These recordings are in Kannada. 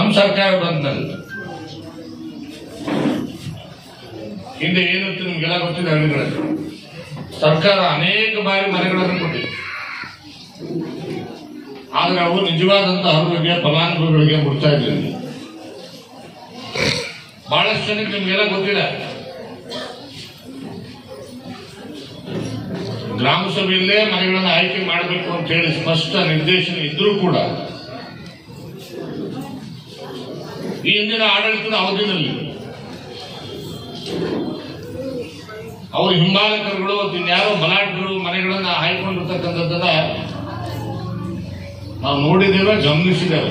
ನಮ್ಮ ಸರ್ಕಾರ ಬಂತಲ್ಲ ಹಿಂದೆ ಏನಿತ್ತು ನಿಮ್ಗೆಲ್ಲ ಗೊತ್ತಿದೆ ಹಳ್ಳಿಗಳಲ್ಲಿ ಸರ್ಕಾರ ಅನೇಕ ಬಾರಿ ಮನೆಗಳನ್ನು ಕೊಟ್ಟಿದೆ ಆದ್ರೆ ಅವು ನಿಜವಾದಂತ ಅರ್ಹರಿಗೆ ಫಲಾನುಭವಿಗಳಿಗೆ ಮುಡ್ತಾ ಇರಲಿಲ್ಲ ಬಹಳಷ್ಟು ಜನಕ್ಕೆ ನಿಮ್ಗೆಲ್ಲ ಗೊತ್ತಿದೆ ಗ್ರಾಮ ಸಭೆಯಲ್ಲೇ ಮನೆಗಳನ್ನು ಆಯ್ಕೆ ಮಾಡಬೇಕು ಅಂತ ಹೇಳಿ ಸ್ಪಷ್ಟ ನಿರ್ದೇಶನ ಇದ್ರೂ ಕೂಡ ಈ ಹಿಂದಿನ ಆಡಳಿತದ ಅವಧಿಯಲ್ಲಿ ಅವರು ಹಿಂಬಾಲಕರುಗಳು ಇನ್ಯಾರೋ ಬಲಾಢ್ಯರು ಮನೆಗಳನ್ನ ಆಯ್ಕೊಂಡಿರ್ತಕ್ಕಂಥದ್ದನ್ನ ನಾವು ನೋಡಿದ್ದೇವೆ ಗಮನಿಸಿದ್ದೇವೆ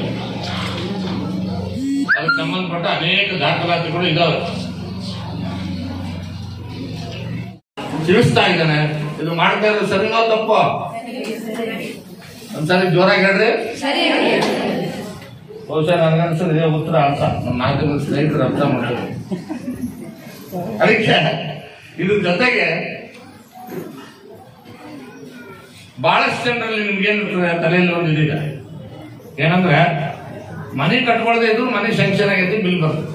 ಅದಕ್ಕೆ ಸಂಬಂಧಪಟ್ಟ ಅನೇಕ ದಾಖಲಾತಿಗಳು ಇದಾವೆ ತಿಳಿಸ್ತಾ ಇದ್ದಾನೆ ಇದು ಮಾಡ್ತಾ ಇರೋದು ಸರಿನೋ ತಪ್ಪ ಒಂದ್ಸರಿ ಜೋರಾಗಿ ಹೇಳ್ರಿ ಬಹುಶಃ ನನಗನ್ಸೋದು ಇದೇ ಉತ್ತರ ಅಂತ ನಮ್ಮ ನಾಲ್ಕು ಜನ ಸ್ನೇಹಿತರು ಅರ್ಥ ಮಾಡ್ತಾರೆ ಅದಕ್ಕೆ ಇದ್ರ ಜೊತೆಗೆ ಬಹಳಷ್ಟು ಜನರಲ್ಲಿ ನಿಮ್ಗೇನಿರ್ತದೆ ತಲೆಯಲ್ಲಿ ಒಂದು ಇದೀಗ ಏನಂದ್ರೆ ಮನೆ ಕಟ್ಕೊಳ್ದೆ ಇದ್ರು ಮನೆ ಸ್ಯಾಂಕ್ಷನ್ ಆಗೈತಿ ಬಿಲ್ ಬರ್ತದೆ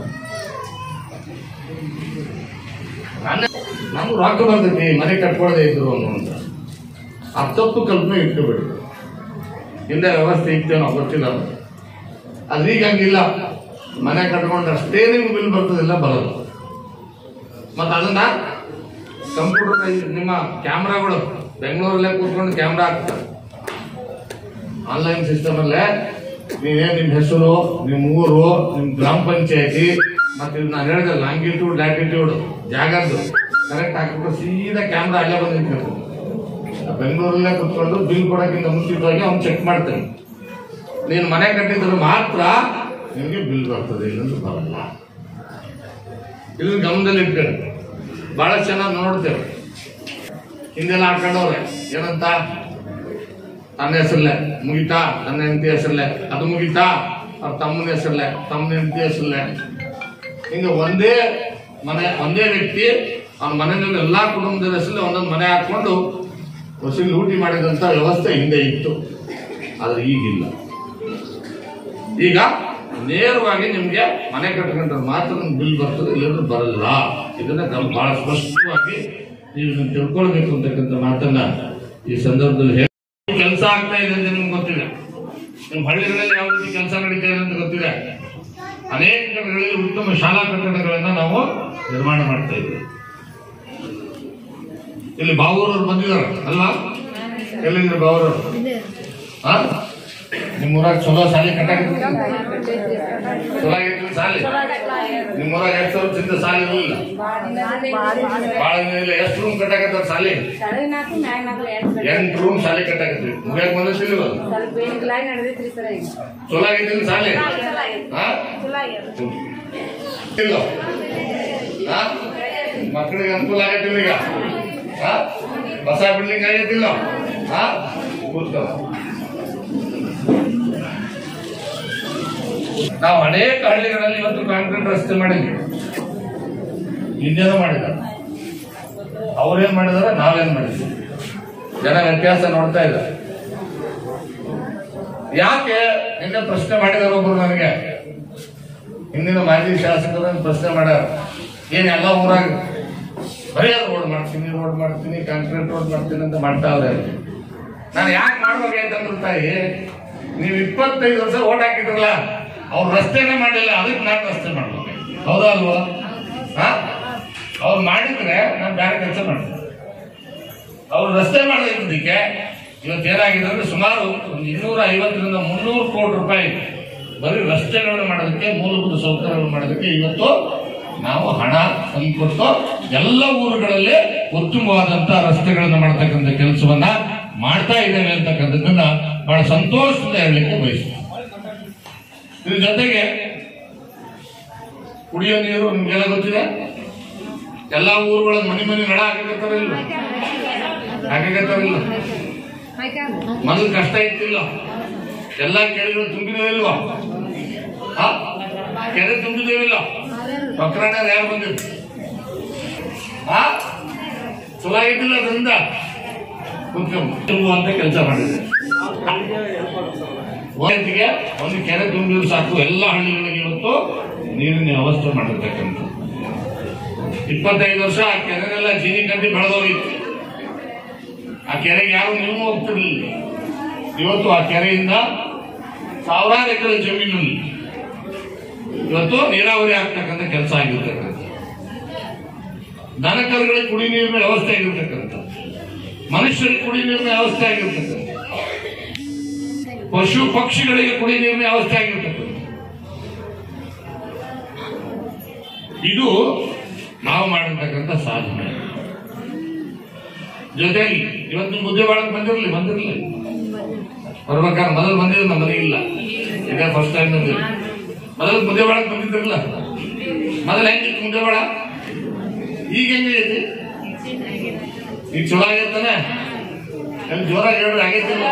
ನನ್ನ ನಮ್ಗೆ ರೊಕ್ಕ ಬರ್ತೈತಿ ಮನೆ ಕಟ್ಕೊಳ್ದೆ ಇದ್ರು ಅನ್ನುವಂತ ಆ ತಪ್ಪು ಕಲ್ಪನೆ ಇಟ್ಕೋಬೇಡಿ ಹಿಂದೆ ವ್ಯವಸ್ಥೆ ಇತ್ತೇನೋ ಗೊತ್ತಿಲ್ಲ ಆದ್ರೆ ಈಗ ಹಂಗಿಲ್ಲ ಮನೆ ಕಟ್ಕೊಂಡಷ್ಟೇ ನಿಮ್ಗೆ ಬಿಲ್ ಬರ್ತದಿಲ್ಲ ಬರಲ್ಲ ಮತ್ತೆ ಅದನ್ನ ಕಂಪ್ಯೂಟರ್ ನಿಮ್ಮ ಕ್ಯಾಮ್ರಾಗಳು ಬೆಂಗಳೂರಲ್ಲೇ ಕೂತ್ಕೊಂಡು ಕ್ಯಾಮ್ರಾ ಹಾಕ್ತಾರೆ ಆನ್ಲೈನ್ ಸಿಸ್ಟಮ್ ಅಲ್ಲೇ ನೀವೇ ನಿಮ್ ಹೆಸರು ನಿಮ್ ಊರು ನಿಮ್ ಗ್ರಾಮ ಪಂಚಾಯತಿ ಮತ್ತೆ ಇದು ನಾನು ಹೇಳಿದೆ ಲಾಂಗಿಟ್ಯೂಡ್ ಲ್ಯಾಟಿಟ್ಯೂಡ್ ಜಾಗದ್ದು ಕರೆಕ್ಟ್ ಹಾಕಿಬಿಟ್ಟು ಸೀದಾ ಕ್ಯಾಮ್ರಾ ಅಲ್ಲೇ ಬಂದು ನಿಂತ್ಕೊಳ್ತದೆ. ಆ ಬೆಂಗಳೂರಲ್ಲೇ ಕುತ್ಕೊಂಡು ಬಿಲ್ ಕೊಡೋಕ್ಕಿಂತ ಮುಂಚಿತವಾಗಿ ಅವ್ನು ಚೆಕ್ ಮಾಡ್ತಾನೆ ನೀನು ಮನೆ ಕಟ್ಟಿದ್ರೆ ಮಾತ್ರ ನಿಮಗೆ ಬಿಲ್ ಬರ್ತದೆ ಇಲ್ಲಂದ್ರೆ ಬರಲ್ಲ ಇದನ್ನ ಗಮನದಲ್ಲಿ ಇಟ್ಕೊಳ್ಳಿ ಬಹಳ ಚೆನ್ನಾಗಿ ನೋಡ್ತೇವೆ ಹಿಂದೆಲ್ಲ ಹಾಕೊಂಡವ್ರೆ ಏನಂತ ತನ್ನ ಹೆಸರಲ್ಲೇ ಮುಗಿತಾ ನನ್ನ ಹೆಂಡತಿ ಹೆಸರಲ್ಲೇ ಅದು ಮುಗಿತಾ ಅವ್ರ ತಮ್ಮನ ಹೆಸರಲ್ಲೇ ತಮ್ಮನ ಹೆಂಡತಿ ಹೆಸರಲ್ಲೇ ಹಿಂಗೆ ಒಂದೇ ಮನೆ ಒಂದೇ ವ್ಯಕ್ತಿ ಅವನ ಮನೆಯಲ್ಲಿ ಎಲ್ಲಾ ಕುಟುಂಬದ ಹೆಸರಲ್ಲಿ ಒಂದೊಂದು ಮನೆ ಹಾಕೊಂಡು ವಸೂಲಿ ಲೂಟಿ ಮಾಡಿದಂತ ವ್ಯವಸ್ಥೆ ಹಿಂದೆ ಇತ್ತು ಆದ್ರೆ ಈಗಿಲ್ಲ ಈಗ ನೇರವಾಗಿ ನಿಮ್ಗೆ ಮನೆ ಕಟ್ಕೊಂಡ್ರೆ ಮಾತ್ರ ನಿಮ್ಗೆ ಬಿಲ್ ಬರ್ತದೆ ಇಲ್ಲಂದ್ರೆ ಬರಲ್ಲ ಇದನ್ನ ಗಮ್- ಬಹಳ ಸ್ಪಷ್ಟವಾಗಿ ನೀವು ಇದನ್ನ ತಿಳ್ಕೊಳ್ಬೇಕು ಅಂತಕ್ಕಂಥ ಮಾತನ್ನ ಈ ಸಂದರ್ಭದಲ್ಲಿ ಹೇಳಿ ಕೆಲಸ ಆಗ್ತಾ ಇದೆ ಅಂತ ನಿಮ್ಗೆ ಗೊತ್ತಿದೆ ನಿಮ್ಮ ಹಳ್ಳಿಗಳಲ್ಲಿ ಯಾವ ರೀತಿ ಕೆಲಸ ನಡೀತಾ ಇದೆ ಅಂತ ಗೊತ್ತಿದೆ ಅನೇಕ ಕಡೆಗಳಲ್ಲಿ ಉತ್ತಮ ಶಾಲಾ ಕಟ್ಟಡಗಳನ್ನ ನಾವು ನಿರ್ಮಾಣ ಮಾಡ್ತಾ ಇದ್ದೀವಿ ಇಲ್ಲಿ ಬಾವೂರವ್ರು ಬಂದಿದ್ದಾರೆ ಅಲ್ವಾ ಎಲ್ಲಿಂದ್ರೆ ಬಾವೂರವ್ರು ಹಾ ನಿಮ್ಮ ಊರಾಗ ಚಲೋ ಶಾಲೆ ಕಟ್ಟಾಕಿದ್ರು ಚಲೋ ಆಗೈತಿ ಶಾಲೆ ನಿಮ್ಮ ಊರಾಗ ಎಷ್ಟು ವರ್ಷದಿಂದ ಶಾಲೆ ಇರಲಿಲ್ಲ ಬಾಳ ಇಲ್ಲ ಎಷ್ಟು ರೂಮ್ ಕಟ್ಟಾಕತ್ತಾರ ಶಾಲೆ ಎಂಟು ರೂಮ್ ಶಾಲೆ ಕಟ್ಟಾಕತ್ರಿ ಮುಗಿಯಾಕ ಬಂದಿಲ್ಲ ಚಲೋ ಆಗೈತಿ ಶಾಲೆ ಹಾ ಇಲ್ಲ ಹಾ? ಮಕ್ಕಳಿಗೆ ಅನುಕೂಲ ಆಗೈತಿಲ್ಲ ಈಗ ಹಾ? ಹೊಸ ಬಿಲ್ಡಿಂಗ್ ಆಗೈತಿಲ್ಲ ಹಾ ಕೂತ್ಕೋ ನಾವು ಅನೇಕ ಹಳ್ಳಿಗಳಲ್ಲಿ ಇವತ್ತು ಕಾಂಕ್ರೀಟ್ ರಸ್ತೆ ಮಾಡಿದ್ವಿ ಹಿಂದೇನೋ ಮಾಡಿದ್ದಾರೆ ಅವ್ರೇನ್ ಮಾಡಿದಾರೆ ನಾವೇನ್ ಮಾಡಿದ್ವಿ ಜನ ವ್ಯತ್ಯಾಸ ನೋಡ್ತಾ ಇದ್ದಾರೆ ಯಾಕೆ ನಿನ್ನೆ ಪ್ರಶ್ನೆ ಮಾಡಿದಾರೆ ಒಬ್ರು ನನಗೆ ಹಿಂದಿನ ಮಾಜಿ ಶಾಸಕರು ಪ್ರಶ್ನೆ ಮಾಡ್ಯಾರ ಏನ್ ಎಲ್ಲ ಊರಾಗ ಬರೀ ರೋಡ್ ಮಾಡ್ತೀನಿ ರೋಡ್ ಮಾಡ್ತೀನಿ ಕಾಂಕ್ರೀಟ್ ರೋಡ್ ಮಾಡ್ತೀನಿ ಅಂತ ಮಾಡ್ತಾ ಅವ್ರೆ ನಾನು ಯಾಕೆ ಮಾಡ್ಬೇಕಾಯ್ತಂದ್ರೆ ತಾಯಿ ನೀವು ಇಪ್ಪತ್ತೈದು ವರ್ಷ ಓಟ್ ಹಾಕಿದ್ರಲ್ಲ ಅವ್ರು ರಸ್ತೆನೇ ಮಾಡಿಲ್ಲ ಅದಕ್ಕೆ ನಾನು ರಸ್ತೆ ಮಾಡ್ಬೇಕು ಹೌದಾ ಅಲ್ವಾ ಹಾ ಅವ್ರು ಮಾಡಿದ್ರೆ ನಾನು ಬೇರೆ ಕೆಲಸ ಮಾಡ್ತೀನಿ ಅವ್ರು ರಸ್ತೆ ಮಾಡದಿದ್ದಕ್ಕೆ ಇವತ್ತು ಏನಾಗಿದೆ ಅಂದ್ರೆ ಸುಮಾರು ಒಂದು ಇನ್ನೂರ ಐವತ್ತರಿಂದ ಮುನ್ನೂರು ಕೋಟಿ ರೂಪಾಯಿ ಬರೀ ರಸ್ತೆಗಳನ್ನು ಮಾಡೋದಕ್ಕೆ ಮೂಲಭೂತ ಸೌಕರ್ಯಗಳು ಮಾಡೋದಕ್ಕೆ ಇವತ್ತು ನಾವು ಹಣ ತಂದುಕೊಟ್ಟು ಎಲ್ಲ ಊರುಗಳಲ್ಲಿ ಉತ್ತಮವಾದಂತ ರಸ್ತೆಗಳನ್ನು ಮಾಡತಕ್ಕಂಥ ಕೆಲಸವನ್ನ ಮಾಡ್ತಾ ಇದ್ದೇವೆ ಅಂತಕ್ಕಂಥದ್ದನ್ನ ಬಹಳ ಸಂತೋಷದಿಂದ ಹೇಳಲಿಕ್ಕೆ ಬಯಸ್ತೀನಿ ಇದ್ರ ಜೊತೆಗೆ ಕುಡಿಯೋ ನೀರು ನಿಮ್ಗೆಲ್ಲ ಗೊತ್ತಿದೆ ಎಲ್ಲಾ ಊರುಗಳ ಮನೆ ಮನೆ ನಡ ಹಾಕಕತ್ತಾರ ಇಲ್ಲ ಹಾಕಕತ್ತಾರ ಇಲ್ಲ ಮೊದಲು ಕಷ್ಟ ಇತ್ತಿಲ್ಲ ಎಲ್ಲಾ ಕೆರೆಗಳು ತುಂಬಿದೇವಿಲ್ವಾ ಹಾ ಕೆರೆ ತುಂಬಿದೇವಿಲ್ಲ ಪ್ರಕರಣ ಯಾರು ಬಂದಿದ್ರು ಹಾ ಚಲೋ ಆಗಿದ್ದಿಲ್ಲ ಅದರಿಂದ ಕುತ್ಕೊಂಡು ತುಂಬುವಂತ ಕೆಲಸ ಮಾಡಿದೆ ಒಂದಿಗೆ ಒಂದು ಕೆರೆ ತುಂಬಿದ್ರು ಸಾಕು ಎಲ್ಲ ಹಳ್ಳಿಗಳಿಗೆ ಇವತ್ತು ನೀರಿನ ವ್ಯವಸ್ಥೆ ಮಾಡಿರ್ತಕ್ಕಂಥ ಇಪ್ಪತ್ತೈದು ವರ್ಷ ಆ ಕೆರೆನೆಲ್ಲ ಜೀನಿ ಕಟ್ಟಿ ಬೆಳೆದೋಗಿತ್ತು ಆ ಕೆರೆಗೆ ಯಾರು ನೀವು ಹೋಗ್ತಿರ್ಲಿಲ್ಲ ಇವತ್ತು ಆ ಕೆರೆಯಿಂದ ಸಾವಿರಾರು ಎಕರೆ ಜಮೀನಲ್ಲಿ ಇವತ್ತು ನೀರಾವರಿ ಆಗ್ತಕ್ಕಂಥ ಕೆಲಸ ಆಗಿರ್ತಕ್ಕಂಥ ದನಕರುಗಳಿಗೆ ಕುಡಿ ನೀರಿನ ವ್ಯವಸ್ಥೆ ಆಗಿರ್ತಕ್ಕಂಥ ಮನುಷ್ಯರಿಗೆ ಕುಡಿ ನೀರಿನ ವ್ಯವಸ್ಥೆ ಆಗಿರ್ತಕ್ಕಂಥ ಪಶು ಪಕ್ಷಿಗಳಿಗೆ ಕುಡಿ ನೀರಿನ ವ್ಯವಸ್ಥೆ ಆಗಿರ್ತಕ್ಕಂಥ ಇದು ನಾವು ಮಾಡಿರ್ತಕ್ಕಂಥ ಸಾಧನೆ ಜೊತೆಗೆ ಇವತ್ತು ಮುದ್ದೆ ಬಾಳಕ್ ಬಂದಿರಲಿ ಬಂದಿರಲಿ ಬರ್ಬೇಕಾದ್ರೆ ಮೊದಲು ಬಂದಿದ್ದು ನಮ್ಮ ಮನೆಗೆ ಇಲ್ಲ ಇದೇ ಫಸ್ಟ್ ಟೈಮ್ ಬಂದಿಲ್ಲ ಮೊದಲು ಮುದ್ದೆ ಬಾಳಕ್ ಬಂದಿದ್ದಿರಲ್ಲ ಮೊದಲು ಹೆಂಗಿತ್ತು ಮುದ್ದೆ ಬಾಳ ಈಗ ಹೆಂಗೈತಿ ಈಗ ಚಲೋ ಆಗೈತಾನೆ ಎಲ್ಲಿ ಜೋರಾಗಿ ಹೇಳಿದ್ರೆ ಆಗೈತಿಲ್ಲ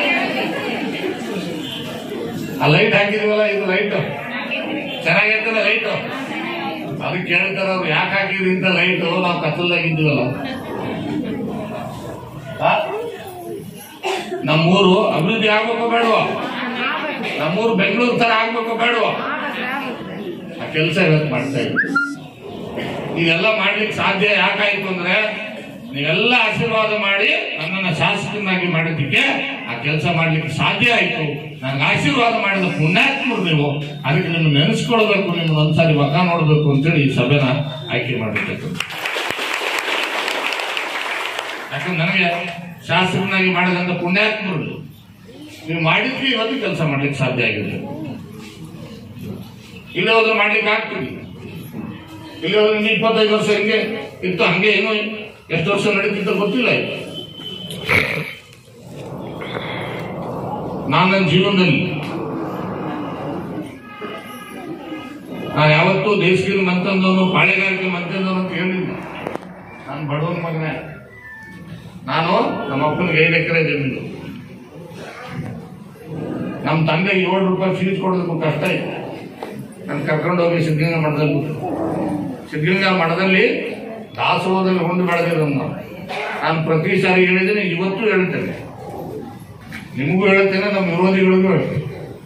ಆ ಲೈಟ್ ಹಾಕಿದೀವಲ್ಲ ಇದು ಲೈಟ್ ಚೆನ್ನಾಗೈತಲ್ಲ ಲೈಟ್ ಅದಕ್ಕೆ ಕೇಳ್ತಾರ ಅವ್ರು ಯಾಕೆ ಹಾಕಿದ್ರಿ ಇಂತ ಲೈಟ್ ನಾವು ಕತ್ತಲ್ದಾಗಿದ್ದೀವಲ್ಲ ಆ? ನಮ್ಮೂರು ಅಭಿವೃದ್ಧಿ ಆಗ್ಬೇಕು ಬೇಡವ ನಮ್ಮೂರು ಬೆಂಗಳೂರು ತರ ಆಗ್ಬೇಕು ಬೇಡವ ಆ ಕೆಲಸ ಇವತ್ತು ಮಾಡ್ತಾ ಇದ್ದೀವಿ ಇದೆಲ್ಲ ಮಾಡ್ಲಿಕ್ಕೆ ಸಾಧ್ಯ ಯಾಕಾಯ್ತು ಅಂದ್ರೆ ನೀವೆಲ್ಲ ಆಶೀರ್ವಾದ ಮಾಡಿ ನನ್ನನ್ನ ಶಾಸಕನಾಗಿ ಮಾಡಿದ್ದಕ್ಕೆ ಆ ಕೆಲಸ ಮಾಡ್ಲಿಕ್ಕೆ ಸಾಧ್ಯ ಆಯ್ತು ನನಗೆ ಆಶೀರ್ವಾದ ಮಾಡಿದ ಪುಣ್ಯಾತ್ಮರು ನೀವು ಅದಕ್ಕೆ ನಿಮ್ಮನ್ನು ನೆನೆಸ್ಕೊಳ್ಬೇಕು ನಿಮ್ಮನ್ನ ಒಂದ್ಸಾರಿ ಮಕ ನೋಡ್ಬೇಕು ಅಂತೇಳಿ ಈ ಸಭೆನ ಆಯ್ಕೆ ಮಾಡಿರ್ತಕ್ಕಂಥ ಯಾಕಂದ್ರೆ ನನಗೆ ಶಾಸಕನಾಗಿ ಮಾಡಿದಂತ ಪುಣ್ಯಾತ್ಮರು ನೀವು. ನೀವು ಮಾಡಿದ್ವಿ ಇವತ್ತು ಕೆಲಸ ಮಾಡ್ಲಿಕ್ಕೆ ಸಾಧ್ಯ ಆಗಿದೆ ಇಲ್ಲ ಹೋದ್ರೆ ಮಾಡ್ಲಿಕ್ಕೆ ಆಗ್ತದೆ ಇಲ್ಲಿ ಹೋದ್ರೆ ಇನ್ನು ಇಪ್ಪತ್ತೈದು ವರ್ಷ ಹಿಂಗೆ ಇತ್ತು ಹಂಗೆ ಏನೋ ಎಷ್ಟು ವರ್ಷ ನಡೀತಿದ್ದ ಗೊತ್ತಿಲ್ಲ ಇದು ನಾನು ನನ್ನ ಜೀವನದಲ್ಲಿ ನಾನು ಯಾವತ್ತೂ ದೇಶಗಿರಿ ಮಂತಂದವನು ಪಾಳೆಗಾರಿಕೆ ಮಂತಂದವನು ಅಂತ ಹೇಳಿಲ್ಲ ನಾನು ಬಡವನ ಮಗನೇ ನಾನು ನಮ್ಮ ಅಪ್ಪನಿಗೆ ಐದು ಎಕರೆ ಜಮೀನು ನಮ್ಮ ತಂದೆ ಏಳು ರೂಪಾಯಿ ಫೀಸ್ ಕೊಡೋದಕ್ಕೂ ಕಷ್ಟ ಇತ್ತು ನಾನು ಕರ್ಕೊಂಡು ಹೋಗಿ ಸಿದ್ಧಗಂಗಾ ಮಠದಲ್ಲಿ ಬಿಟ್ರು. ಸಿದ್ಧಗಂಗಾ ಮಠದಲ್ಲಿ ದಾಸೋಹದಲ್ಲಿ ಹೊಂದು ಬೆಳೆದಿರೋ ನಾವು ನಾನು ಪ್ರತಿ ಸಾರಿ ಹೇಳಿದ್ದೀನಿ ಇವತ್ತು ಹೇಳ್ತೇನೆ ನಿಮಗೂ ಹೇಳ್ತೇನೆ ನಮ್ಮ ವಿರೋಧಿಗಳಿಗೂ ಹೇಳ್ತೇನೆ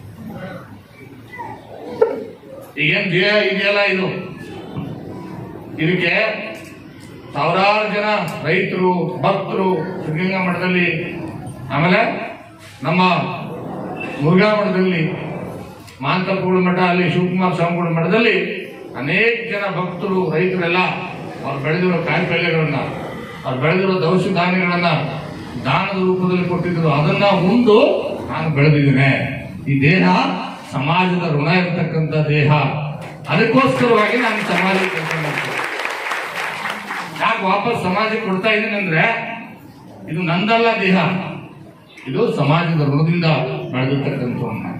ಈಗೇನ್ ದೇಹ ಇದೆಯಲ್ಲ ಇದು ಇದಕ್ಕೆ ಸಾವಿರಾರು ಜನ ರೈತರು ಭಕ್ತರು ಸಿದ್ಧಗಂಗಾ ಮಠದಲ್ಲಿ ಆಮೇಲೆ ನಮ್ಮ ಮುರುಘಾ ಮಠದಲ್ಲಿ ಮಾಂತಪ್ಪಗಳ ಮಠ ಅಲ್ಲಿ ಶಿವಕುಮಾರ ಸ್ವಾಮಿಗಳ ಮಠದಲ್ಲಿ ಅನೇಕ ಜನ ಭಕ್ತರು ರೈತರೆಲ್ಲ ಅವ್ರು ಬೆಳೆದಿರೋ ಕಾಯಿಪಲ್ಯಗಳನ್ನ ಅವ್ರು ಬೆಳೆದಿರೋ ದವಸ ಧಾನ್ಯಗಳನ್ನ ದಾನದ ರೂಪದಲ್ಲಿ ಕೊಟ್ಟಿದ್ರು ಅದನ್ನ ಮುಂದು ನಾನು ಬೆಳೆದಿದ್ದೇನೆ ಈ ದೇಹ ಸಮಾಜದ ಋಣ ಇರತಕ್ಕಂಥ ದೇಹ ಅದಕ್ಕೋಸ್ಕರವಾಗಿ ನಾನು ಸಮಾಜಕ್ಕೆ ಕೆಲಸ ಮಾಡ್ತೀನಿ ಯಾಕೆ ವಾಪಸ್ ಸಮಾಜಕ್ಕೆ ಕೊಡ್ತಾ ಇದ್ದೀನಿ ಅಂದ್ರೆ ಇದು ನಂದಲ್ಲ ದೇಹ ಇದು ಸಮಾಜದ ಋಣದಿಂದ ಬೆಳೆದಿರ್ತಕ್ಕಂಥ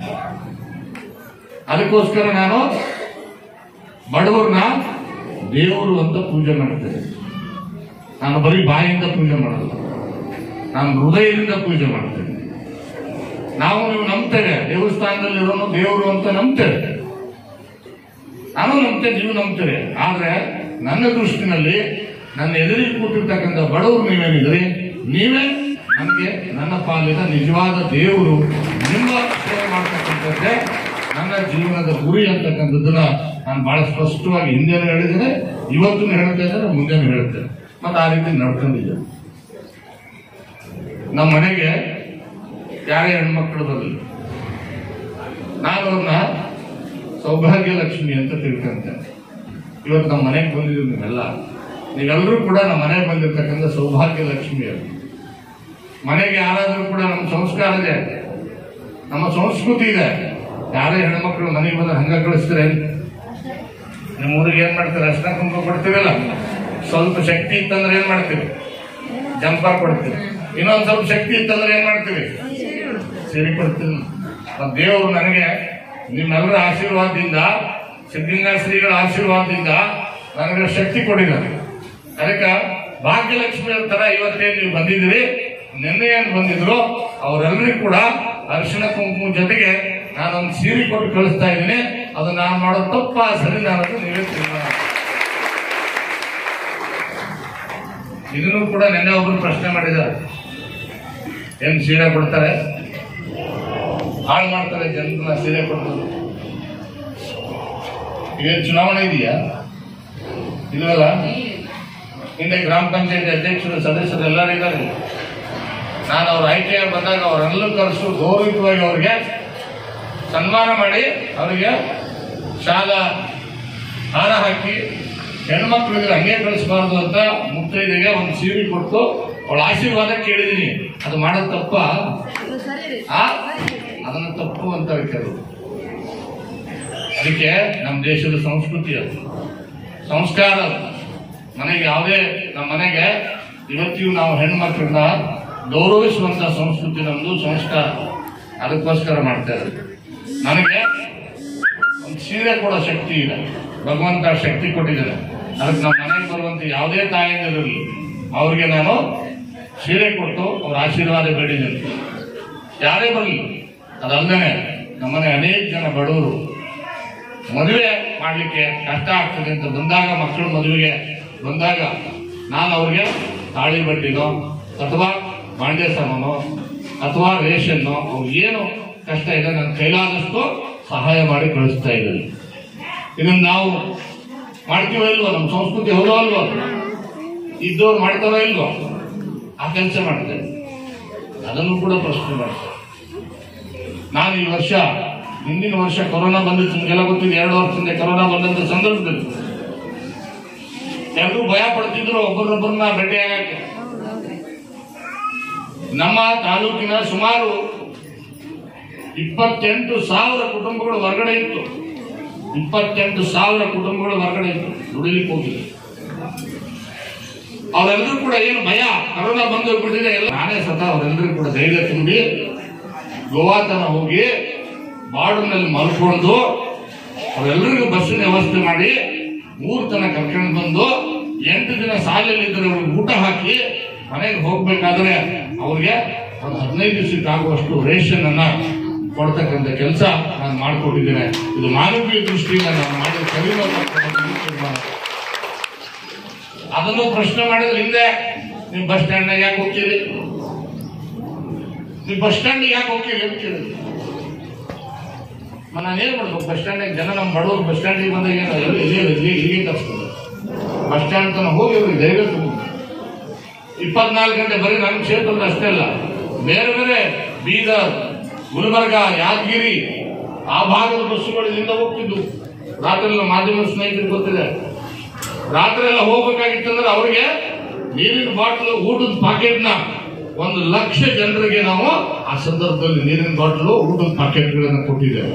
ಅದಕ್ಕೋಸ್ಕರ ನಾನು ಬಡವರನ್ನ ದೇವರು ಅಂತ ಪೂಜೆ ಮಾಡ್ತೇನೆ ನಾನು ಬರೀ ಬಾಯಿಂದ ಪೂಜೆ ಮಾಡಲ್ಲ ನಾನು ಹೃದಯದಿಂದ ಪೂಜೆ ಮಾಡ್ತೇನೆ ನಾವು ನೀವು ನಂಬ್ತೇವೆ ದೇವಸ್ಥಾನದಲ್ಲಿ ಇರೋನು ದೇವರು ಅಂತ ನಂಬ್ತೇವೆ ನಾನು ನಂಬ್ತೇನೆ ನೀವು ನಂಬ್ತೇವೆ ಆದ್ರೆ ನನ್ನ ದೃಷ್ಟಿನಲ್ಲಿ ನನ್ನ ಎದುರಿಗೆ ಕೂತಿರ್ತಕ್ಕಂಥ ಬಡವರು ನೀವೇನಿದ್ರಿ ನೀವೇ ನನಗೆ ನನ್ನ ಪಾಲಿನ ನಿಜವಾದ ದೇವರು ನಿಮ್ಮ ಸೇವೆ ಮಾಡ್ತಕ್ಕಂಥದ್ದೇ ನನ್ನ ಜೀವನದ ಗುರಿ ಅಂತಕ್ಕಂಥದ್ದನ್ನ ನಾನು ಬಹಳ ಸ್ಪಷ್ಟವಾಗಿ ಹಿಂದೆನೂ ಹೇಳಿದ್ದೇನೆ ಇವತ್ತು ಹೇಳ್ತಾ ಇದ್ದೇನೆ ಮುಂದೆನೂ ಹೇಳ್ತೇನೆ ಮತ್ತೆ ಆ ರೀತಿ ನಡ್ಕೊಂಡಿದ್ದೇನೆ ನಮ್ಮ ಮನೆಗೆ ಯಾರೇ ಹೆಣ್ಮಕ್ಳು ಬರಲಿ ನಾನು ಅವ್ರನ್ನ ಸೌಭಾಗ್ಯ ಲಕ್ಷ್ಮಿ ಅಂತ ತಿಳ್ಕೊಂತೇನೆ ಇವತ್ತು ನಮ್ಮ ಮನೆಗೆ ಬಂದಿದ್ದೀವಿ ನೀವೆಲ್ಲ ನೀವೆಲ್ಲರೂ ಕೂಡ ನಮ್ಮ ಮನೆಗೆ ಬಂದಿರ್ತಕ್ಕಂಥ ಸೌಭಾಗ್ಯ ಲಕ್ಷ್ಮಿ ಅವರು ಮನೆಗೆ ಯಾರಾದರೂ ಕೂಡ ನಮ್ಮ ಸಂಸ್ಕಾರ ಇದೆ ನಮ್ಮ ಸಂಸ್ಕೃತಿ ಇದೆ ಯಾರೇ ಹೆಣ್ಮಕ್ಳು ಮನೆಗೆ ಬಂದ್ರೆ ಹಂಗ ಕಳಿಸ್ತಾರೆ ನಿಮ್ಮ ಊರಿಗೆ ಏನ್ ಮಾಡ್ತಾರೆ ಅರ್ಶನ ಕುಂಕುಮ ಕೊಡ್ತೀವಲ್ಲ ಸ್ವಲ್ಪ ಶಕ್ತಿ ಇತ್ತಂದ್ರೆ ಏನ್ ಮಾಡ್ತೀವಿ ಜಂಪರ್ ಕೊಡ್ತೀವಿ ಇನ್ನೊಂದ್ ಸ್ವಲ್ಪ ಶಕ್ತಿ ಇತ್ತಂದ್ರೆ ಏನ್ ಮಾಡ್ತೀವಿ ಸೀರೆ ಕೊಡ್ತೀವಿ ಮತ್ತ್ ದೇವರು ನನಗೆ ನಿಮ್ಮೆಲ್ಲರ ಆಶೀರ್ವಾದದಿಂದ ಸಿದ್ಧಗಂಗಾ ಶ್ರೀಗಳ ಆಶೀರ್ವಾದದಿಂದ ನನಗೆ ಶಕ್ತಿ ಕೊಟ್ಟಿದ್ದಾರೆ ಅದಕ್ಕೆ ಭಾಗ್ಯಲಕ್ಷ್ಮಿ ತರ ಇವತ್ತೇ ನೀವು ಬಂದಿದ್ದೀರಿ ನಿನ್ನೆ ಏನ್ ಬಂದಿದ್ರು ಅವರೆಲ್ಲರಿಗೂ ಕೂಡ ಅರಿಶಿಣ ಕುಂಕುಮ ಜೊತೆಗೆ ನಾನೊಂದು ಸೀರೆ ಕೊಟ್ಟು ಕಳಿಸ್ತಾ ಇದ್ದೀನಿ ಅದು ನಾನು ಮಾಡೋ ತಪ್ಪ ಸರಿ ನಾನು ನೀವೇ ತೀರ್ಮಾನ ಮಾಡಿ. ಇದನ್ನು ಕೂಡ ನಿನ್ನೆ ಒಬ್ರು ಪ್ರಶ್ನೆ ಮಾಡಿದ್ದಾರೆ ಏನ್ ಸೀರೆ ಕೊಡ್ತಾರೆ ಹಾಳು ಮಾಡ್ತಾರೆ ಜನರನ್ನ ಸೀರೆ ಕೊಟ್ಟು ಏನು ಚುನಾವಣೆ ಇದೆಯಾ ಇಲ್ವಲ್ಲ ಹಿಂದೆ ಗ್ರಾಮ ಪಂಚಾಯತಿ ಅಧ್ಯಕ್ಷರು ಸದಸ್ಯರು ಎಲ್ಲರೂ ಇದ್ದಾರೆ ನಾನು ಅವ್ರ ಆಯ್ಕೆ ಬಂದಾಗ ಅವರೆಲ್ಲೂ ಕರೆಸು ಗೌರವಿತವಾಗಿ ಅವ್ರಿಗೆ ಸನ್ಮಾನ ಮಾಡಿ ಅವರಿಗೆ ಶಾಲಾ ಹಾರ ಹಾಕಿ ಹೆಣ್ಮಕ್ಳಿಗೆ ಹಂಗೆ ಕಳಿಸ್ಬಾರ್ದು ಅಂತ ಮುತ್ತೈದೆಗೆ ಒಂದು ಸೀರೆ ಕೊಟ್ಟು ಅವಳ ಆಶೀರ್ವಾದ ಕೇಳಿದೀನಿ ಅದು ಮಾಡೋದು ತಪ್ಪ ಆ ಅದನ್ನು ತಪ್ಪು ಅಂತ ಕೆಲವು ಅದಕ್ಕೆ ನಮ್ಮ ದೇಶದ ಸಂಸ್ಕೃತಿ ಅದು ಸಂಸ್ಕಾರ ಅದು. ಮನೆಗೆ ಯಾವುದೇ ನಮ್ಮ ಮನೆಗೆ ಇವತ್ತಿಗೂ ನಾವು ಹೆಣ್ಮಕ್ಳನ್ನ ಗೌರವಿಸುವಂತ ಸಂಸ್ಕೃತಿ ನಮ್ದು ಸಂಸ್ಕಾರ ಅದಕ್ಕೋಸ್ಕರ ಮಾಡ್ತಾ ಇರೋದು ನನಗೆ ಒಂದು ಸೀರೆ ಕೊಡೋ ಶಕ್ತಿ ಇದೆ ಭಗವಂತ ಶಕ್ತಿ ಕೊಟ್ಟಿದ್ದಾನೆ ಅದಕ್ಕೆ ನಮ್ಮ ಮನೆಗೆ ಬರುವಂತ ಯಾವುದೇ ತಾಯಿಯಂದಿರಲಿ ಅವ್ರಿಗೆ ನಾನು ಸೀರೆ ಕೊಟ್ಟು ಅವ್ರ ಆಶೀರ್ವಾದ ಬೇಡಿದ್ದೇನೆ ಯಾರೇ ಬರಲಿ ಅದಲ್ಲದೆ ನಮ್ಮನೆ ಅನೇಕ ಜನ ಬಡವರು ಮದುವೆ ಮಾಡಲಿಕ್ಕೆ ಕಷ್ಟ ಆಗ್ತದೆ ಅಂತ ಬಂದಾಗ ಮಕ್ಕಳು ಮದುವೆಗೆ ಬಂದಾಗ ನಾನು ಅವ್ರಿಗೆ ತಾಳಿ ಬಡ್ಡಿನೋ ಅಥವಾ ಬಾಂಡೆ ಸಾಮಾನೋ ಅಥವಾ ರೇಷನ್ನೋ ಅವ್ರಿಗೆ ಏನು ಕಷ್ಟ ಇದೆ ನನ್ನ ಕೈಲಾದಷ್ಟು ಸಹಾಯ ಮಾಡಿ ಕಳಿಸ್ತಾ ಇದ್ದೀನಿ ಇದನ್ನ ನಾವು ಮಾಡ್ತೀವೋ ಇಲ್ವೋ ನಮ್ಮ ಸಂಸ್ಕೃತಿ ಹೌದೋ ಅಲ್ವೋ ಇದ್ದವ್ರು ಮಾಡ್ತಾರೋ ಇಲ್ವೋ ಆ ಕೆಲಸ ಮಾಡ್ತೇವೆ ಅದನ್ನು ಕೂಡ ಪ್ರಶ್ನೆ ಮಾಡ್ತೇವೆ ನಾನು ಈ ವರ್ಷ ಹಿಂದಿನ ವರ್ಷ ಕೊರೋನಾ ಬಂದಿತ್ತು ನಿಮಗೆಲ್ಲ ಗೊತ್ತಿದೆ ಎರಡು ವರ್ಷದಿಂದ ಕೊರೋನಾ ಬಂದಂತ ಸಂದರ್ಭದಲ್ಲಿ ಎಲ್ಲರೂ ಭಯ ಪಡ್ತಿದ್ರು ಒಬ್ಬರೊಬ್ಬರನ್ನ ಭೇಟಿ ಆಗಕ್ಕೆ ನಮ್ಮ ತಾಲೂಕಿನ ಸುಮಾರು ಇಪ್ಪತ್ತೆಂಟು ಸಾವಿರ ಕುಟುಂಬಗಳು ಹೊರಗಡೆ ಇತ್ತು ಇಪ್ಪತ್ತೆಂಟು ಸಾವಿರ ಕುಟುಂಬಗಳು ಹೊರಗಡೆ ಇತ್ತು ದುಡಿಲಿಕ್ಕೆ ಹೋಗಿದ್ರು ಅವರೆಲ್ಲರೂ ಕೂಡ ಏನು ಭಯ ಕರೋನಾ ಬಂದು ಹೋಗ್ಬಿಟ್ಟಿದೆ ಎಲ್ಲ ನಾನೇ ಸತ ಅವರೆಲ್ಲರೂ ಕೂಡ ಧೈರ್ಯ ತುಂಬಿ ಗೋವಾ ತನ ಹೋಗಿ ಬಾರ್ಡರ್ನಲ್ಲಿ ಮಲ್ಕೊಂಡು ಅವರೆಲ್ಲರಿಗೂ ಬಸ್ಸಿನ ವ್ಯವಸ್ಥೆ ಮಾಡಿ ಮೂರು ತನ ಕರ್ಕೊಂಡು ಬಂದು ಎಂಟು ದಿನ ಸಾಲಲ್ಲಿ ಇದ್ರೆ ಅವ್ರಿಗೆ ಊಟ ಹಾಕಿ ಮನೆಗೆ ಹೋಗ್ಬೇಕಾದ್ರೆ ಅವ್ರಿಗೆ ಒಂದು ಹದಿನೈದು ದಿವಸಕ್ಕೆ ಆಗುವಷ್ಟು ರೇಷನ್ ಅನ್ನ ಕೊಡ್ತಕ್ಕಂಥ ಕೆಲಸ ನಾನು ಮಾಡ್ಕೊಟ್ಟಿದ್ದೇನೆ ಇದು ಮಾನವೀಯ ದೃಷ್ಟಿಯಿಂದ ನಾನು ಮಾಡಿದ ಕಡಿಮೆ ಅದನ್ನು ಪ್ರಶ್ನೆ ಮಾಡಿದ್ರೆ ಹಿಂದೆ ನೀವು ಬಸ್ ಸ್ಟ್ಯಾಂಡ್ ಯಾಕೆ ಹೋಗ್ತೀರಿ ನೀವು ಬಸ್ ಸ್ಟ್ಯಾಂಡ್ ಯಾಕೆ ಹೋಗ್ತೀರಿ ಅಂತ ಕೇಳಿದ್ರು ನಾನು ಏನ್ ಮಾಡ್ಬೇಕು ಬಸ್ ಸ್ಟ್ಯಾಂಡ್ ಜನ ನಮ್ಮ ಬಡವರು ಬಸ್ ಸ್ಟ್ಯಾಂಡಿಗೆ ಬಂದಾಗ ಏನು ಎಲ್ಲಿ ಎಲ್ಲಿ ಎಲ್ಲಿ ಇಲ್ಲಿಗೆ ತಪ್ಪಿಸ್ತಾರೆ ಬಸ್ ಸ್ಟ್ಯಾಂಡ್ ತನಕ ಹೋಗಿ ಅವ್ರಿಗೆ ಧೈರ್ಯ ತುಂಬ ಇಪ್ಪತ್ನಾಲ್ಕು ಗಂಟೆ ಬರೀ ನಮ್ಮ ಕ್ಷೇತ್ರದ ಅಷ್ಟೇ ಅಲ್ಲ ಬೇರೆ ಬೇರೆ ಬೀದರ್ ಗುಲ್ಬರ್ಗ ಯಾದಗಿರಿ ಆ ಭಾಗದ ಬಸ್ಸುಗಳು ಇಲ್ಲಿಂದ ಹೋಗ್ತಿದ್ವು ರಾತ್ರಿ ಎಲ್ಲ ಮಾಧ್ಯಮ ಸ್ನೇಹಿತರಿಗೆ ಗೊತ್ತಿದೆ ರಾತ್ರಿ ಎಲ್ಲ ಹೋಗ್ಬೇಕಾಗಿತ್ತು ಅಂದ್ರೆ ಅವ್ರಿಗೆ ನೀರಿನ ಬಾಟ್ಲು ಊಟದ ಪಾಕೆಟ್ನ ಒಂದು ಲಕ್ಷ ಜನರಿಗೆ ನಾವು ಆ ಸಂದರ್ಭದಲ್ಲಿ ನೀರಿನ ಬಾಟ್ಲು ಊಟದ ಪಾಕೆಟ್ಗಳನ್ನು ಕೊಟ್ಟಿದ್ದೇವೆ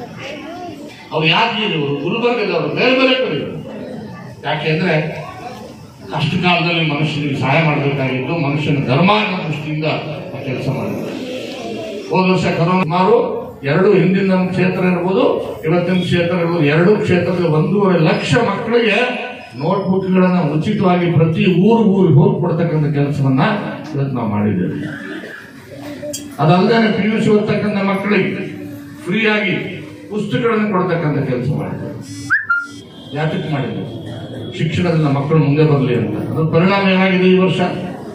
ಅವ್ರು ಯಾದಗಿರಿಯವರು ಗುಲ್ಬರ್ಗದವರು ಬೇರೆ ಬೇರೆ ಕಡೆ ಯಾಕೆಂದ್ರೆ ಕಷ್ಟ ಕಾಲದಲ್ಲಿ ಮನುಷ್ಯನಿಗೆ ಸಹಾಯ ಮಾಡಬೇಕಾಗಿತ್ತು ಮನುಷ್ಯನ ಧರ್ಮ ಅನ್ನೋ ದೃಷ್ಟಿಯಿಂದ ಆ ಕೆಲಸ ಮಾಡಿದ್ರು ಹೋದ ವರ್ಷ ಕರೋನಾ ಸುಮಾರು ಎರಡು ಹಿಂದಿನ ನಮ್ಮ ಕ್ಷೇತ್ರ ಇರ್ಬೋದು ಇವತ್ತಿನ ಕ್ಷೇತ್ರ ಇರ್ಬೋದು ಎರಡು ಕ್ಷೇತ್ರದ ಒಂದೂವರೆ ಲಕ್ಷ ಮಕ್ಕಳಿಗೆ ನೋಟ್ಬುಕ್ಗಳನ್ನ ಉಚಿತವಾಗಿ ಪ್ರತಿ ಊರು ಊರಿಗೆ ಹೋಗಿ ಕೊಡ್ತಕ್ಕಂಥ ಕೆಲಸವನ್ನ ಇವತ್ತು ನಾವು ಮಾಡಿದ್ದೇವೆ ಅದಲ್ಲದೆ ಪಿ ಯು ಸಿ ಓದ್ತಕ್ಕಂಥ ಮಕ್ಕಳಿಗೆ ಫ್ರೀಯಾಗಿ ಪುಸ್ತಕಗಳನ್ನು ಕೊಡ್ತಕ್ಕಂಥ ಕೆಲಸ ಮಾಡಿದ್ದೇವೆ ಯಾತಕ್ಕೆ ಮಾಡಿದ್ದೇವೆ ಶಿಕ್ಷಣದಿಂದ ಮಕ್ಕಳು ಮುಂದೆ ಬರಲಿ ಅಂತ ಅದ್ರ ಪರಿಣಾಮ ಏನಾಗಿದೆ ಈ ವರ್ಷ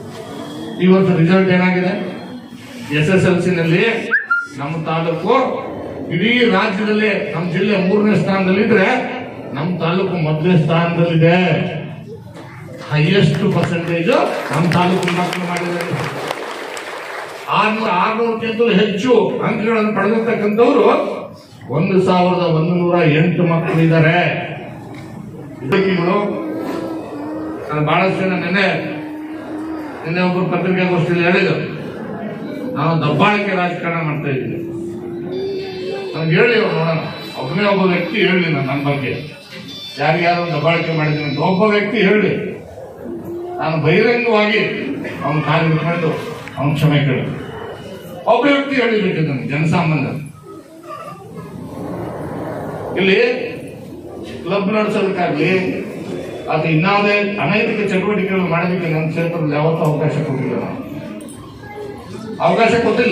ಈ ವರ್ಷ ರಿಸಲ್ಟ್ ಏನಾಗಿದೆ ಎಸ್ ಎಸ್ ಎಲ್ ನಲ್ಲಿ ನಮ್ಮ ತಾಲೂಕು ಇಡೀ ರಾಜ್ಯದಲ್ಲಿ ನಮ್ಮ ಜಿಲ್ಲೆ ಮೂರನೇ ಸ್ಥಾನದಲ್ಲಿದ್ರೆ ನಮ್ಮ ತಾಲೂಕು ಮೊದಲನೇ ಸ್ಥಾನದಲ್ಲಿದೆ ಹೈಯೆಸ್ಟ್ ಪರ್ಸೆಂಟೇಜ್ ನಮ್ಮ ತಾಲೂಕು ಮಕ್ಕಳು ಮಾಡಿದ್ದಾರೆ ಆರ್ನೂರ ಆರ್ನೂರಕ್ಕಿಂತಲೂ ಹೆಚ್ಚು ಅಂಕಗಳನ್ನು ಪಡೆದಿರ್ತಕ್ಕಂಥವ್ರು ಒಂದು ಸಾವಿರದ ಒಂದು ನೂರ ಎಂಟು ಮಕ್ಕಳು ಇದ್ದಾರೆ ವಿದ್ಯಾರ್ಥಿಗಳು ನಾನು ಬಹಳಷ್ಟು ಜನ ನಿನ್ನೆ ನಿನ್ನೆ ಒಬ್ಬರು ಪತ್ರಿಕಾಗೋಷ್ಠಿಯಲ್ಲಿ ಹೇಳಿದರು ನಾವು ದಬ್ಬಾಳಿಕೆ ರಾಜಕಾರಣ ಮಾಡ್ತಾ ಇದ್ದೀವಿ ನನಗೆ ಹೇಳಿ ಅವ್ರು ನೋಡೋಣ ಒಬ್ಬನೇ ಒಬ್ಬ ವ್ಯಕ್ತಿ ಹೇಳಿ ನಾನು ನನ್ನ ಬಗ್ಗೆ ಯಾರಿಗಾರು ದಬ್ಬಾಳಿಕೆ ಮಾಡಿದ್ದೀನಿ ಅಂತ ಒಬ್ಬ ವ್ಯಕ್ತಿ ಹೇಳಿ ನಾನು ಬಹಿರಂಗವಾಗಿ ಅವನ ಕಾಲು ಬಿಟ್ಕೊಂಡು ಅವನ ಕ್ಷಮೆ ಕೇಳಿ ಒಬ್ಬ ವ್ಯಕ್ತಿ ಹೇಳಿಬೇಕು ನನಗೆ ಜನಸಾಮಾನ್ಯ ಇಲ್ಲಿ ಕ್ಲಬ್ ನಡೆಸೋದಕ್ಕಾಗ್ಲಿ ಅಥವಾ ಇನ್ನಾವುದೇ ಅನೈತಿಕ ಚಟುವಟಿಕೆಗಳು ಮಾಡೋದಕ್ಕೆ ನನ್ನ ಕ್ಷೇತ್ರದಲ್ಲಿ ಯಾವತ್ತೂ ಅವಕಾಶ ಕೊಟ್ಟಿಲ್ಲ ನಾನು ಅವಕಾಶ ಕೊಟ್ಟಿಲ್ಲ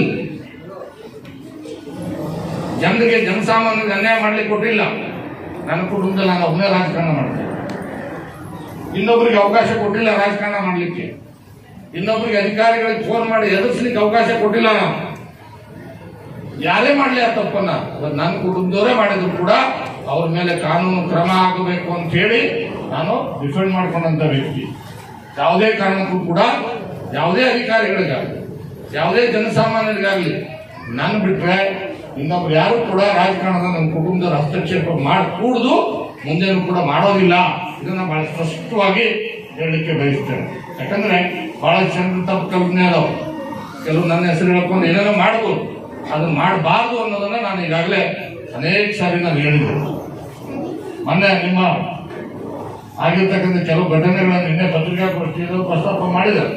ಜನರಿಗೆ ಜನಸಾಮಾನ್ಯರಿಗೆ ಅನ್ಯಾಯ ಮಾಡ್ಲಿಕ್ಕೆ ಕೊಟ್ಟಿಲ್ಲ ನನ್ನ ಕುಟುಂಬದಲ್ಲಿ ನಾನು ಒಬ್ಬನೇ ರಾಜಕಾರಣ ಮಾಡ್ತೇನೆ ಇನ್ನೊಬ್ಬರಿಗೆ ಅವಕಾಶ ಕೊಟ್ಟಿಲ್ಲ ರಾಜಕಾರಣ ಮಾಡ್ಲಿಕ್ಕೆ ಇನ್ನೊಬ್ಬರಿಗೆ ಅಧಿಕಾರಿಗಳಿಗೆ ಫೋನ್ ಮಾಡಿ ಎದುರಿಸ್ಲಿಕ್ಕೆ ಅವಕಾಶ ಕೊಟ್ಟಿಲ್ಲ ನಾವು ಯಾರೇ ಮಾಡಲಿ ಆ ತಪ್ಪನ್ನ ಅದು ನನ್ನ ಕುಟುಂಬದವರೇ ಮಾಡಿದ್ರು ಕೂಡ ಅವ್ರ ಮೇಲೆ ಕಾನೂನು ಕ್ರಮ ಆಗಬೇಕು ಅಂತ ಹೇಳಿ ನಾನು ಡಿಫೆಂಡ್ ಮಾಡ್ಕೊಂಡಂತ ವ್ಯಕ್ತಿ ಯಾವುದೇ ಕಾರಣಕ್ಕೂ ಕೂಡ ಯಾವುದೇ ಅಧಿಕಾರಿಗಳಿಗಾಗಲಿ ಯಾವುದೇ ಜನಸಾಮಾನ್ಯರಿಗಾಗಲಿ ನಾನು ಬಿಟ್ರೆ ಇನ್ನೊಬ್ರು ಯಾರು ಕೂಡ ರಾಜಕಾರಣದ ನನ್ನ ಕುಟುಂಬದ ಹಸ್ತಕ್ಷೇಪ ಮಾಡಕೂಡುದು ಮುಂದೆನೂ ಕೂಡ ಮಾಡೋದಿಲ್ಲ ಇದನ್ನ ಬಹಳ ಸ್ಪಷ್ಟವಾಗಿ ಹೇಳಲಿಕ್ಕೆ ಬಯಸ್ತೇನೆ ಯಾಕಂದ್ರೆ ಬಹಳ ಜನರು ತಪ್ಪು ಕಲ್ಪನೆ ಅದಾವ ಕೆಲವು ನನ್ನ ಹೆಸರು ಹೇಳ್ಕೊಂಡು ಏನೇನೋ ಮಾಡ್ಬೋದು ಅದನ್ನ ಮಾಡಬಾರ್ದು ಅನ್ನೋದನ್ನ ನಾನು ಈಗಾಗಲೇ ಅನೇಕ ಸಾರಿ ನಾನು ಹೇಳಿದ್ದೆ ಮೊನ್ನೆ ನಿಮ್ಮ ಆಗಿರ್ತಕ್ಕಂಥ ಕೆಲವು ಘಟನೆಗಳನ್ನು ನಿನ್ನೆ ಪತ್ರಿಕಾಗೋಷ್ಠಿಯಲ್ಲಿ ಪ್ರಸ್ತಾಪ ಮಾಡಿದ್ದಾರೆ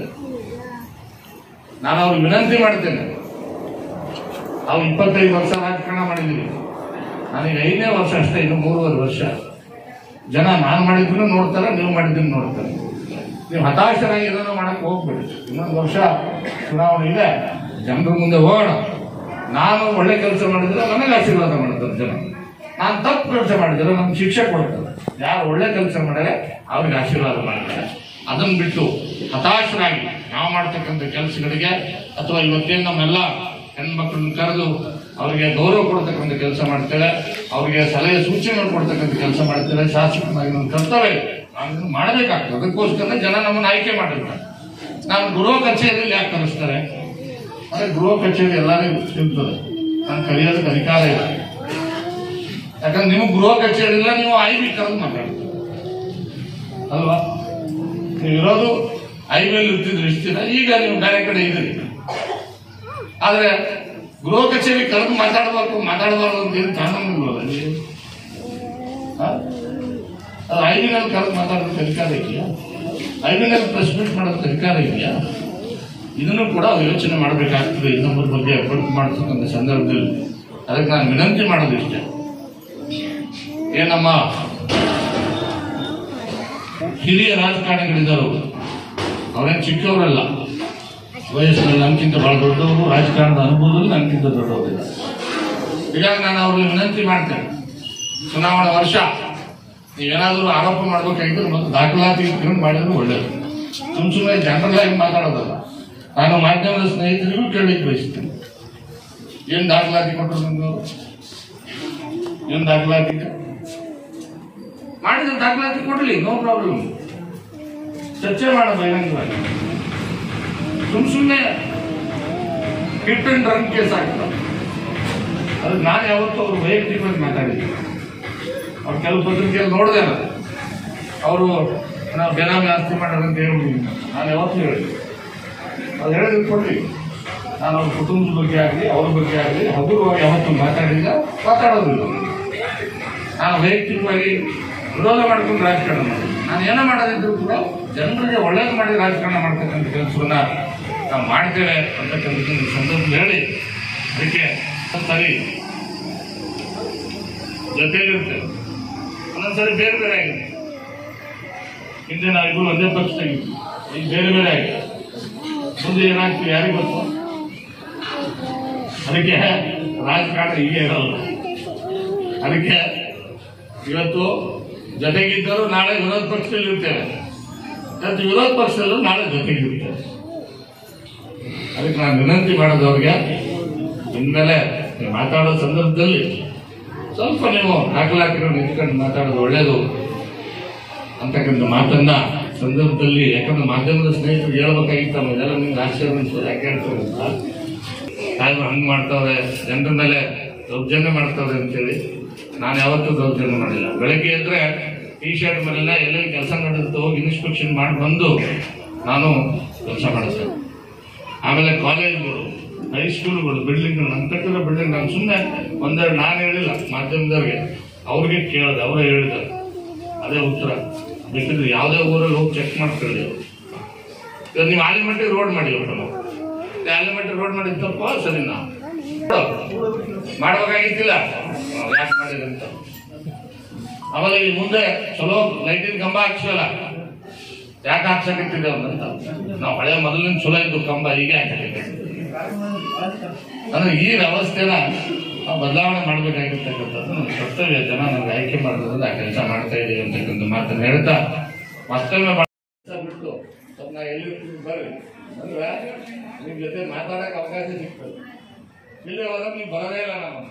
ನಾನು ಅವ್ರಿಗೆ ವಿನಂತಿ ಮಾಡ್ತೇನೆ ನಾವು ಇಪ್ಪತ್ತೈದು ವರ್ಷ ರಾಜಕಾರಣ ಮಾಡಿದ್ದೀವಿ ನನಗೆ ಐದನೇ ವರ್ಷ ಅಷ್ಟೇ ಇನ್ನು ಮೂರುವರೆ ವರ್ಷ ಜನ ನಾನು ಮಾಡಿದ್ರು ನೋಡ್ತಾರೆ ನೀವು ಮಾಡಿದ್ದನ್ನು ನೋಡ್ತಾರೆ ನೀವು ಹತಾಶರಾಗಿ ಏನೋ ಮಾಡಕ್ ಹೋಗ್ಬೇಡಿ ಇನ್ನೊಂದು ವರ್ಷ ಚುನಾವಣೆ ಇದೆ ಜನರ ಮುಂದೆ ಹೋಗೋಣ ನಾನು ಒಳ್ಳೆ ಕೆಲಸ ಮಾಡಿದ್ರೆ ನನಗೆ ಆಶೀರ್ವಾದ ಮಾಡ್ತಾರೆ ಜನ ನಾನು ತಪ್ಪು ಕೆಲಸ ಮಾಡಿದ್ರೆ ನಮ್ಗೆ ಶಿಕ್ಷೆ ಕೊಡ್ತಾರೆ ಯಾರು ಒಳ್ಳೆ ಕೆಲಸ ಮಾಡಿದ್ರೆ ಅವ್ರಿಗೆ ಆಶೀರ್ವಾದ ಮಾಡ್ತಾರೆ ಅದನ್ನ ಬಿಟ್ಟು ಹತಾಶರಾಗಿ ನಾವು ಮಾಡ್ತಕ್ಕಂಥ ಕೆಲಸಗಳಿಗೆ ಅಥವಾ ಇವತ್ತೇನು ನಮ್ಮೆಲ್ಲ ಹೆಣ್ಮಕ್ಳನ್ನ ಕರೆದು ಅವರಿಗೆ ಗೌರವ ಕೊಡ್ತಕ್ಕಂಥ ಕೆಲಸ ಮಾಡ್ತೇವೆ ಅವರಿಗೆ ಸಲಹೆ ಸೂಚನೆಗಳು ಕೊಡ್ತಕ್ಕಂಥ ಕೆಲಸ ಮಾಡ್ತೇವೆ ಶಾಸಕನಾಗಿ ನಮ್ಮ ಕರ್ತವ್ಯ ನಾವು ಇದನ್ನ ಮಾಡಬೇಕಾಗ್ತದೆ ಅದಕ್ಕೋಸ್ಕರ ಜನ ನಮ್ಮನ್ನು ಆಯ್ಕೆ ಮಾಡಿರ್ತಾರೆ ನಾನು ಗೃಹ ಕಚೇರಿಯಲ್ಲಿ ಯಾಕೆ ಕರೆಸ್ತಾರೆ ಅಂದ್ರೆ ಗೃಹ ಕಚೇರಿ ಎಲ್ಲರಿಗೂ ಸಿಗ್ತದೆ ನಾನು ಕರೆಯೋದಕ್ಕೆ ಅಧಿಕಾರ ಇಲ್ಲ ಯಾಕಂದ್ರೆ ನೀವು ಗೃಹ ಕಚೇರಿ ಇಲ್ಲ ನೀವು ಐ ಬಿ ಕರೆದು ಮಾತಾಡ್ತೀರಿ ಅಲ್ವಾ ನೀವು ಇರೋದು ಐ ಬಿಯಲ್ಲಿ ಇರ್ತಿದ್ರು ಇಷ್ಟು ದಿನ ಈಗ ನೀವು ಬೇರೆ ಕಡೆ ಇದ್ದೀರಿ ಆದ್ರೆ ಗೃಹ ಕಚೇರಿ ಕರೆದು ಮಾತಾಡಬೇಕು ಮಾತಾಡಬಾರ್ದು ಅಂತ ಏನು ಕಾನೂನು ಇಲ್ವಲ್ಲ ಇಲ್ಲಿ? ಆ? ಅದು ಐಬಿನಲ್ಲಿ ಕರೆದು ಮಾತಾಡೋದಕ್ಕೆ ಅಧಿಕಾರ ಇದೆಯಾ ಐಬಿನಲ್ಲಿ ಪ್ರೆಸ್ ಮೀಟ್ ಮಾಡೋದಕ್ಕೆ ಅಧಿಕಾರ ಇದೆಯಾ ಇದನ್ನು ಕೂಡ ಅವ್ರು ಯೋಚನೆ ಮಾಡಬೇಕಾಗ್ತದೆ ಇನ್ನೊಬ್ಬರ ಬಗ್ಗೆ ಎಫರ್ಟ್ ಮಾಡ್ತಕ್ಕಂಥ ಸಂದರ್ಭದಲ್ಲಿ ಅದಕ್ಕೆ ನಾನು ವಿನಂತಿ ಮಾಡೋದು ಇಷ್ಟೇ ಏನಮ್ಮ ಹಿರಿಯ ರಾಜಕಾರಣಿಗಳಿದ್ದರು ಅವರೇನು ಚಿಕ್ಕವರಲ್ಲ ವಯಸ್ಸಿನಲ್ಲಿ ನನ್ಗಿಂತ ಬಹಳ ದೊಡ್ಡವರು ರಾಜಕಾರಣದ ಅನುಭವದಲ್ಲಿ ನನ್ಗಿಂತ ದೊಡ್ಡವರಿದ್ದಾರೆ ಹೀಗಾಗಿ ನಾನು ಅವ್ರಿಗೆ ವಿನಂತಿ ಮಾಡ್ತೇನೆ ಚುನಾವಣಾ ವರ್ಷ ನೀವೇನಾದರೂ ಆರೋಪ ಮಾಡ್ಬೇಕಾಗಿದ್ರೆ ಮತ್ತು ದಾಖಲಾತಿ ಇಟ್ಕೊಂಡು ಮಾಡಿದ್ರೆ ಒಳ್ಳೇದು ಸುಮ್ ಸುಮ್ಮನೆ ಜನರಲ್ ಆಗಿ ಮಾತಾಡೋದಲ್ಲ ನಾನು ಮಾಧ್ಯಮದ ಸ್ನೇಹಿತರಿಗೂ ಕೇಳಲಿಕ್ಕೆ ಬಯಸ್ತೇನೆ ಏನ್ ದಾಖಲಾತಿ ಕೊಟ್ಟರು ನಿಮ್ಗೆ ಏನ್ ದಾಖಲಾತಿ ಮಾಡಿದ್ರೆ ದಾಖಲಾತಿ ಕೊಡ್ಲಿ ನೋ ಪ್ರಾಬ್ಲಮ್ ಚರ್ಚೆ ಮಾಡೋ ಬಹಿರಂಗವಾಗಿ ಸುಮ್ ಸುಮ್ಮನೆ ಹಿಟ್ ಅಂಡ್ ರನ್ ಕೇಸ್ ಆಗ್ತದೆ ಅದಕ್ಕೆ ನಾನು ಯಾವತ್ತೂ ಅವ್ರು ವೈಯಕ್ತಿಕವಾಗಿ ಮಾತಾಡಿದ್ದೆ ಅವ್ರು ಕೆಲವು ಪತ್ರಿಕೆಯಲ್ಲಿ ನೋಡಿದೆ ನಾನು ಅವರು ನಾವು ಬೇನಾಮಿ ಆಸ್ತಿ ಮಾಡೋದಂತ ಹೇಳ್ಬಿಡಿ ನಾನು ಯಾವತ್ತೂ ಹೇಳಿದೆ ಅದು ಹೇಳಿದ್ರೆ ಕೊಡ್ಲಿ ನಾನು ಅವ್ರ ಕುಟುಂಬದ ಬಗ್ಗೆ ಆಗಲಿ ಅವ್ರ ಬಗ್ಗೆ ಆಗಲಿ ಹಗುರವಾಗಿ ಯಾವತ್ತೂ ಮಾತಾಡಿಲ್ಲ ಮಾತಾಡೋದಿಲ್ಲ ನಾನು ವೈಯಕ್ತಿಕವಾಗಿ ವಿರೋಧ ಮಾಡ್ಕೊಂಡು ರಾಜಕಾರಣ ಮಾಡಿ ನಾನು ಏನೋ ಮಾಡೋದಿದ್ರು ಕೂಡ ಜನರಿಗೆ ಒಳ್ಳೇದು ಮಾಡಿ ರಾಜಕಾರಣ ಮಾಡ್ತಕ್ಕಂಥ ಕೆಲಸವನ್ನ ನಾವು ಮಾಡ್ತೇವೆ ಅಂತಕ್ಕಂಥ ಸಂದರ್ಭ ಹೇಳಿ ಅದಕ್ಕೆ ಸರಿ ಜೊತೆಲಿರ್ತೇವೆ ಒಂದೊಂದ್ಸರಿ ಬೇರೆ ಬೇರೆ ಆಗಿದೆ ಹಿಂದೆ ನಾವಿಬ್ಬರು ಒಂದೇ ಪಕ್ಷದಾಗಿದ್ವಿ ಈಗ ಬೇರೆ ಬೇರೆ ಆಗಿದೆ ಮುಂದೆ ಏನಾಗ್ತದೆ ಯಾರಿಗೂ ಗೊತ್ತು ಅದಕ್ಕೆ ರಾಜಕಾರಣ ಹೀಗೆ ಇರಲ್ಲ ಅದಕ್ಕೆ ಇವತ್ತು ಜೊತೆಗಿದ್ದರೂ ನಾಳೆ ವಿರೋಧ ಪಕ್ಷದಲ್ಲಿ ಇರ್ತೇವೆ ಇವತ್ತು ವಿರೋಧ ಪಕ್ಷದಲ್ಲೂ ನಾಳೆ ಜೊತೆಗಿರ್ತೇವೆ ಅದಕ್ಕೆ ನಾನು ವಿನಂತಿ ಮಾಡೋದು ಅವ್ರಿಗೆ ಇನ್ಮೇಲೆ ನೀವು ಮಾತಾಡೋ ಸಂದರ್ಭದಲ್ಲಿ ಸ್ವಲ್ಪ ನೀವು ದಾಖಲಾತಿಗಳು ನಿಂತ್ಕೊಂಡು ಮಾತಾಡೋದು ಒಳ್ಳೇದು ಅಂತಕ್ಕಂಥ ಮಾತನ್ನ ಸಂದರ್ಭದಲ್ಲಿ ಯಾಕಂದ್ರೆ ಮಾಧ್ಯಮದ ಸ್ನೇಹಿತರು ಹೇಳ್ಬೇಕಾಗಿತ್ತಮ್ಮ ಇದೆಲ್ಲ ನಿಮ್ಗೆ ಆಶ್ಚರ್ಯ ಅನ್ಸೋದು ಯಾಕೆ ಹೇಳ್ತಾರೆ ಅಂತ ಸಾಹೇಬ್ರು ಹಂಗೆ ಮಾಡ್ತಾವ್ರೆ ಜನರ ಮೇಲೆ ದೌರ್ಜನ್ಯ ಮಾಡ್ತಾವ್ರೆ ಅಂತೇಳಿ ನಾನು ಯಾವತ್ತೂ ದೌರ್ಜನ್ಯ ಮಾಡಿಲ್ಲ ಬೆಳಗ್ಗೆ ಎದ್ರೆ ಟಿ ಶರ್ಟ್ ಮೇಲೆಲ್ಲ ಎಲ್ಲೆಲ್ಲಿ ಕೆಲಸ ನಡೆದು ಹೋಗಿ ಇನ್ಸ್ಪೆಕ್ಷನ್ ಮಾಡಿ ಬಂದು ನಾನು ಕೆಲಸ ಮಾಡಿಸ್ತೇನೆ ಆಮೇಲೆ ಕಾಲೇಜ್ಗಳು ಹೈಸ್ಕೂಲ್ಗಳು ಬಿಲ್ಡಿಂಗ್ಗಳು ನನ್ನ ಕಟ್ಟಿರೋ ಬಿಲ್ಡಿಂಗ್ ನಾನು ಸುಮ್ಮನೆ ಒಂದೆರಡು ನಾನು ಹೇಳಿಲ್ಲ ಮಾಧ್ಯಮದವ್ರಿಗೆ ಅವ್ರಿಗೆ ಕೇಳಿದೆ ಅವರೇ ಹೇಳಿದ್ದಾರೆ ಅದೇ ಉತ್ತರ ಬೇಕಿದ್ರೆ ಯಾವುದೇ ಊರಲ್ಲಿ ಹೋಗಿ ಚೆಕ್ ಮಾಡ್ಕೊಳ್ಳಿ ಅವರು ಇವಾಗ ನೀವು ಆಲಿಮಟ್ಟಿ ರೋಡ್ ಮಾಡಿ ಒಟ್ಟು ನಾವು ಆಲಿಮಟ್ಟಿ ರೋಡ್ ಮಾಡಿದ ತಪ್ಪ ಸರಿನಾ ಮಾಡ್ಬೇಕಾಗಿತ್ತಿಲ್ಲ ನಾವು ಯಾಕೆ ಮಾಡಿಲ್ಲ ಅಂತ ಆಮೇಲೆ ಈ ಮುಂದೆ ಚಲೋ ಲೈಟಿನ ಕಂಬ ಹಾಕ್ಸಲ್ಲ ಯಾಕೆ ಹಾಕ್ಸಕತ್ತಿದ್ದೇವೆ ಅಂತ ನಾವು ಹಳೆ ಮೊದಲಿನ ಚಲೋ ಇದ್ದು ಕಂಬ ಹೀಗೆ ಹಾಕಲಿಕ್ಕೆ ಅಂದ್ರೆ ಈ ವ್ಯವಸ್ಥೆನ ನಾವು ಬದಲಾವಣೆ ಮಾಡಬೇಕಾಗಿರ್ತಕ್ಕಂಥದ್ದು ನಮ್ಮ ಕರ್ತವ್ಯ ಜನ ನಮ್ಗೆ ಆಯ್ಕೆ ಮಾಡೋದ್ರಿಂದ ಆ ಕೆಲಸ ಮಾಡ್ತಾ ಇದೀವಿ ಅಂತಕ್ಕಂಥ ಮಾತನ್ನು ಹೇಳ್ತಾ ಮತ್ತೊಮ್ಮೆ ಬಾ- ಬಿಟ್ಟು ಸ್ವಲ್ಪ ನಾ ಎಲ್ಲಿ ಬರ್ರಿ ಅಂದ್ರೆ ನಿಮ್ ಜೊತೆ ಮಾತಾಡಕ್ ಅವಕಾಶ ಸಿಗ್ತದೆ ಇಲ್ಲೇ ಹೋದ್ರೆ ನೀವು ಬರೋದೇ ಇಲ್ಲ ನಮ್ಮನ್ನು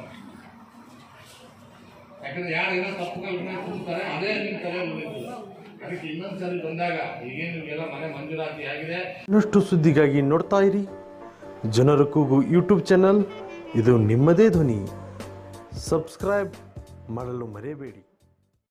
ಯಾಕಂದ್ರೆ ಯಾರು ಏನೋ ತಪ್ಪು ಕಲ್ಪನೆ ಕೂತಾರೆ ಅದೇ ನಿಮ್ಮ ತಲೆಯಲ್ಲಿ ಉಳಿದಿಲ್ಲ ಅದಕ್ಕೆ ಇನ್ನೊಂದ್ಸರಿ ಬಂದಾಗ ಈಗೇನು ಎಲ್ಲ ಮನೆ ಮಂಜೂರಾತಿ ಆಗಿದೆ ಇನ್ನಷ್ಟು ಸುದ್ದಿಗಾಗಿ ನೋಡ್ತಾ ಇರಿ ಜನರ ಕೂಗು ಯೂಟ್ಯೂಬ್ ಚಾನಲ್ ಇದು ನಿಮ್ಮದೇ ಧ್ವನಿ ಸಬ್ಸ್ಕ್ರೈಬ್ ಮಾಡಲು ಮರೆಯಬೇಡಿ